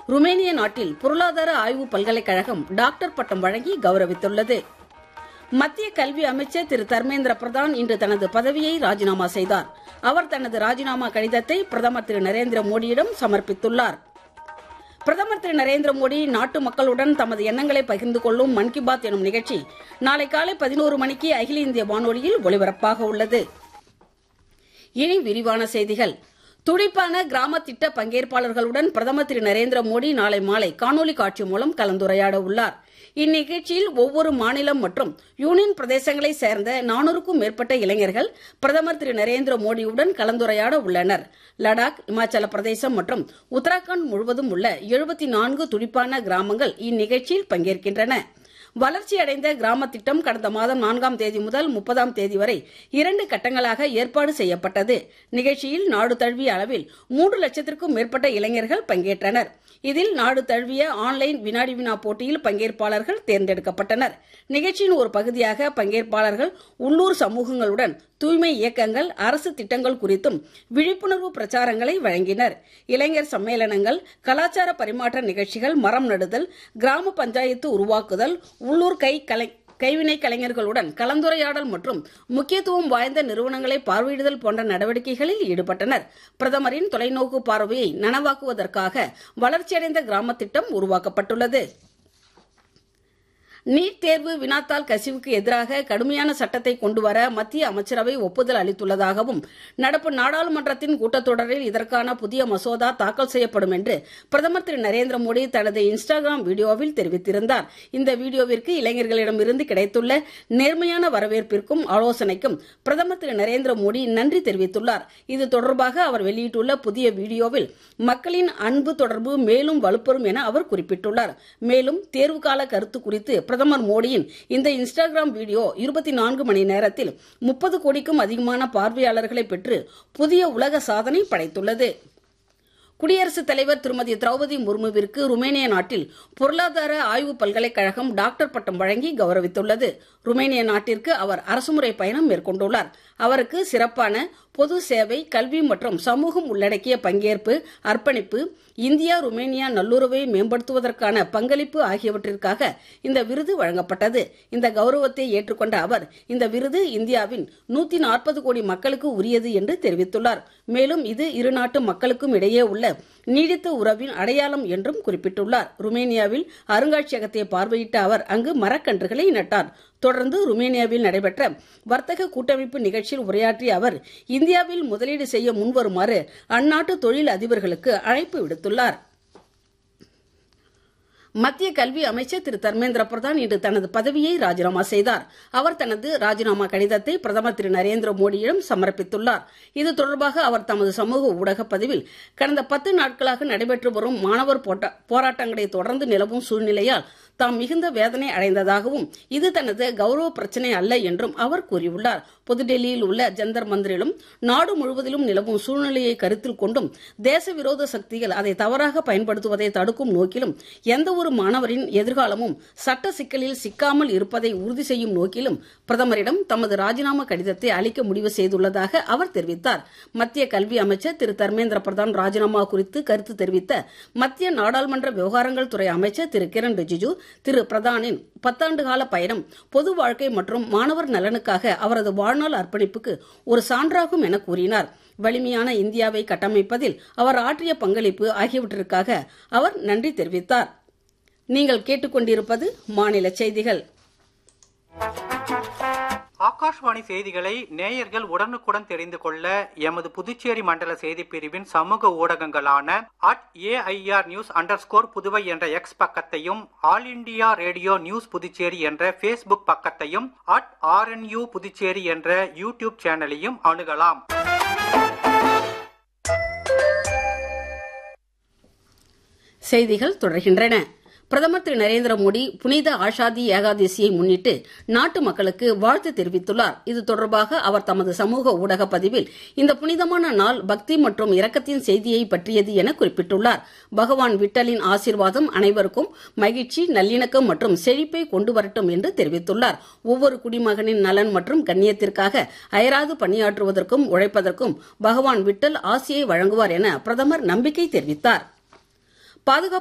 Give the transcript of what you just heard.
ருமேனிய நாட்டில் பொருளாதார ஆய்வு பல்கலைக்கழகம் டாக்டர் பட்டம் வழங்கி கௌரவித்துள்ளது மத்திய கல்வி அமைச்சர் திரு தர்மேந்திர பிரதான் இன்று தனது பதவியை ராஜினாமா செய்தார் அவர் தனது ராஜினாமா கடிதத்தை பிரதமர் திரு நரேந்திர மோடியிடம் சமர்ப்பித்துள்ளார் பிரதமர் திரு நரேந்திர மோடி நாட்டு மக்களுடன் தமது எண்ணங்களை பகிர்ந்து கொள்ளும் மன் கி பாத் எனும் நிகழ்ச்சி நாளை காலை பதினோரு மணிக்கு அகில இந்திய வானொலியில் ஒலிபரப்பாக உள்ளது இனி விரிவான செய்திகள் துடிப்பான கிராம திட்ட பங்கேற்பாளர்களுடன் பிரதமர் திரு நரேந்திர மோடி நாளை மாலை காணொலி காட்சி மூலம் கலந்துரையாட உள்ளார் இந்நிகழ்ச்சியில் ஒவ்வொரு மாநிலம் மற்றும் யூனியன் பிரதேசங்களைச் சேர்ந்த நானூறுக்கும் மேற்பட்ட இளைஞர்கள் பிரதமர் திரு நரேந்திர மோடியுடன் கலந்துரையாட உள்ளனர் லடாக் இமாச்சல பிரதேசம் மற்றும் உத்தராகண்ட் முழுவதும் உள்ள எழுபத்தி நான்கு துடிப்பான கிராமங்கள் இந்நிகழ்ச்சியில் பங்கேற்கின்றன வளர்ச்சியடைந்த கிராம திட்டம் கடந்த மாதம் நான்காம் தேதி முதல் முப்பதாம் தேதி வரை இரண்டு கட்டங்களாக ஏற்பாடு செய்யப்பட்டது நிகழ்ச்சியில் நாடு தழுவிய அளவில் மூன்று லட்சத்திற்கும் மேற்பட்ட இளைஞர்கள் பங்கேற்றனர் இதில் நாடு தழுவிய ஆன்லைன் வினாடி வினா போட்டியில் பங்கேற்பாளர்கள் தேர்ந்தெடுக்கப்பட்டனர் நிகழ்ச்சியின் ஒரு பகுதியாக பங்கேற்பாளர்கள் உள்ளூர் சமூகங்களுடன் தூய்மை இயக்கங்கள் அரசு திட்டங்கள் குறித்தும் விழிப்புணர்வு பிரச்சாரங்களை வழங்கினர் இளைஞர் சம்மேளனங்கள் கலாச்சார பரிமாற்ற நிகழ்ச்சிகள் மரம் நடுதல் கிராம பஞ்சாயத்து உருவாக்குதல் உள்ளூர் கை கலை கைவினை கலைஞர்களுடன் கலந்துரையாடல் மற்றும் முக்கியத்துவம் வாய்ந்த நிறுவனங்களை பார்வையிடுதல் போன்ற நடவடிக்கைகளில் ஈடுபட்டனர் பிரதமரின் தொலைநோக்கு பார்வையை நனவாக்குவதற்காக வளர்ச்சியடைந்த கிராம திட்டம் உருவாக்கப்பட்டுள்ளது நீட் தேர்வு வினாத்தாள் கசிவுக்கு எதிராக கடுமையான சட்டத்தை கொண்டுவர மத்திய அமைச்சரவை ஒப்புதல் அளித்துள்ளதாகவும் நடப்பு நாடாளுமன்றத்தின் கூட்டத்தொடரில் இதற்கான புதிய மசோதா தாக்கல் செய்யப்படும் என்று பிரதமர் திரு நரேந்திர மோடி தனது இன்ஸ்டாகிராம் வீடியோவில் தெரிவித்திருந்தார் இந்த வீடியோவிற்கு இளைஞர்களிடமிருந்து கிடைத்துள்ள நேர்மையான வரவேற்பிற்கும் ஆலோசனைக்கும் பிரதமர் திரு நரேந்திர மோடி நன்றி தெரிவித்துள்ளார் இது தொடர்பாக அவர் வெளியிட்டுள்ள புதிய வீடியோவில் மக்களின் அன்பு தொடர்பு மேலும் வலுப்பெறும் என அவர் குறிப்பிட்டுள்ளார் மேலும் தேர்வுகால கருத்து குறித்து பிரதமர் மோடியின் இந்த இன்ஸ்டாகிராம் வீடியோ இருபத்தி நான்கு மணி நேரத்தில் முப்பது கோடிக்கும் அதிகமான பார்வையாளர்களை பெற்று புதிய உலக சாதனை படைத்துள்ளது குடியரசுத் தலைவர் திருமதி திரௌபதி முர்முவிற்கு ருமேனிய நாட்டில் பொருளாதார ஆய்வு பல்கலைக்கழகம் டாக்டர் பட்டம் வழங்கி கௌரவித்துள்ளது ருமேனிய நாட்டிற்கு அவர் அரசுமுறை பயணம் மேற்கொண்டுள்ளார் அவருக்கு சிறப்பான பொது சேவை கல்வி மற்றும் சமூகம் உள்ளடக்கிய பங்கேற்பு அர்ப்பணிப்பு இந்தியா ருமேனியா நல்லுறவை மேம்படுத்துவதற்கான பங்களிப்பு ஆகியவற்றிற்காக இந்த விருது வழங்கப்பட்டது இந்த கௌரவத்தை ஏற்றுக்கொண்ட அவர் இந்த விருது இந்தியாவின் நூத்தி நாற்பது கோடி மக்களுக்கு உரியது என்று தெரிவித்துள்ளார் மேலும் இது இரு நாட்டு மக்களுக்கும் இடையே உள்ள நீடித்த உறவின் அடையாளம் என்றும் குறிப்பிட்டுள்ளார் ருமேனியாவில் அருங்காட்சியகத்தை பார்வையிட்ட அவர் அங்கு மரக்கன்றுகளை நட்டார் தொடர்ந்து ருமேனியாவில் நடைபெற்ற வர்த்தக கூட்டமைப்பு நிகழ்ச்சியில் உரையாற்றிய அவர் இந்தியாவில் முதலீடு செய்ய முன்வருமாறு அந்நாட்டு தொழில் அதிபர்களுக்கு அழைப்பு விடுத்துள்ளார் மத்திய கல்வி அமைச்சர் திரு தர்மேந்திர பிரதான் இன்று தனது பதவியை ராஜினாமா செய்தார் அவர் தனது ராஜினாமா கடிதத்தை பிரதமர் திரு நரேந்திர மோடியிடம் சமர்ப்பித்துள்ளார் இது தொடர்பாக அவர் தமது சமூக ஊடக பதிவில் கடந்த பத்து நாட்களாக நடைபெற்று வரும் மாணவர் போராட்டங்களை தொடர்ந்து நிலவும் சூழ்நிலையால் தாம் மிகுந்த வேதனை அடைந்ததாகவும் இது தனது கௌரவ பிரச்சினை அல்ல என்றும் அவர் கூறியுள்ளார் புதுடெல்லியில் உள்ள ஜந்தர் மந்திரிலும் நாடு முழுவதிலும் நிலவும் சூழ்நிலையை கருத்தில் கொண்டும் தேச விரோத சக்திகள் அதை தவறாக பயன்படுத்துவதை தடுக்கும் நோக்கிலும் எந்த ஒரு மாணவரின் எதிர்காலமும் சட்ட சிக்கலில் சிக்காமல் இருப்பதை உறுதி செய்யும் நோக்கிலும் பிரதமரிடம் தமது ராஜினாமா கடிதத்தை அளிக்க முடிவு செய்துள்ளதாக அவர் தெரிவித்தார் மத்திய கல்வி அமைச்சர் திரு தர்மேந்திர பிரதான் ராஜினாமா குறித்து கருத்து தெரிவித்த மத்திய நாடாளுமன்ற விவகாரங்கள் துறை அமைச்சர் திரு கிரண் ரிஜிஜு திரு பிரதானின் பத்தாண்டு கால பயணம் பொது வாழ்க்கை மற்றும் மாணவர் நலனுக்காக அவரது வாழ்நாள் அர்ப்பணிப்புக்கு ஒரு சான்றாகும் என கூறினார் வலிமையான இந்தியாவை கட்டமைப்பதில் அவர் ஆற்றிய பங்களிப்பு ஆகியவற்றிற்காக அவர் நன்றி தெரிவித்தார் நீங்கள் கேட்டுக்கொண்டிருப்பது மாநில செய்திகள் ஆகாஷ்வாணி செய்திகளை நேயர்கள் உடனுக்குடன் தெரிந்து கொள்ள எமது புதுச்சேரி மண்டல செய்தி பிரிவின் சமூக ஊடகங்களான at AIR news under Puduvai என்ற எக்ஸ் பக்கத்தையும் all India radio news Puducherry என்ற ஃபேஸ்புக் பக்கத்தையும் அட் ஆர்என்யூ புதுச்சேரி என்ற யூடியூப் சேனலையும் அணுகலாம் செய்திகள் தொடர்கின்றன பிரதமர் திரு நரேந்திர மோடி புனித ஆஷாதி ஏகாதசியை முன்னிட்டு நாட்டு மக்களுக்கு வாழ்த்து தெரிவித்துள்ளார் இது தொடர்பாக அவர் தமது சமூக ஊடக பதிவில் இந்த புனிதமான நாள் பக்தி மற்றும் இரக்கத்தின் செய்தியை பற்றியது என குறிப்பிட்டுள்ளார் பகவான் விட்டலின் ஆசீர்வாதம் அனைவருக்கும் மகிழ்ச்சி நல்லிணக்கம் மற்றும் செழிப்பை கொண்டு வரட்டும் என்று தெரிவித்துள்ளார் ஒவ்வொரு குடிமகனின் நலன் மற்றும் கண்ணியத்திற்காக அயராது பணியாற்றுவதற்கும் உழைப்பதற்கும் பகவான் விட்டல் ஆசியை வழங்குவார் என பிரதமர் நம்பிக்கை தெரிவித்தார் பாதுகாப்பு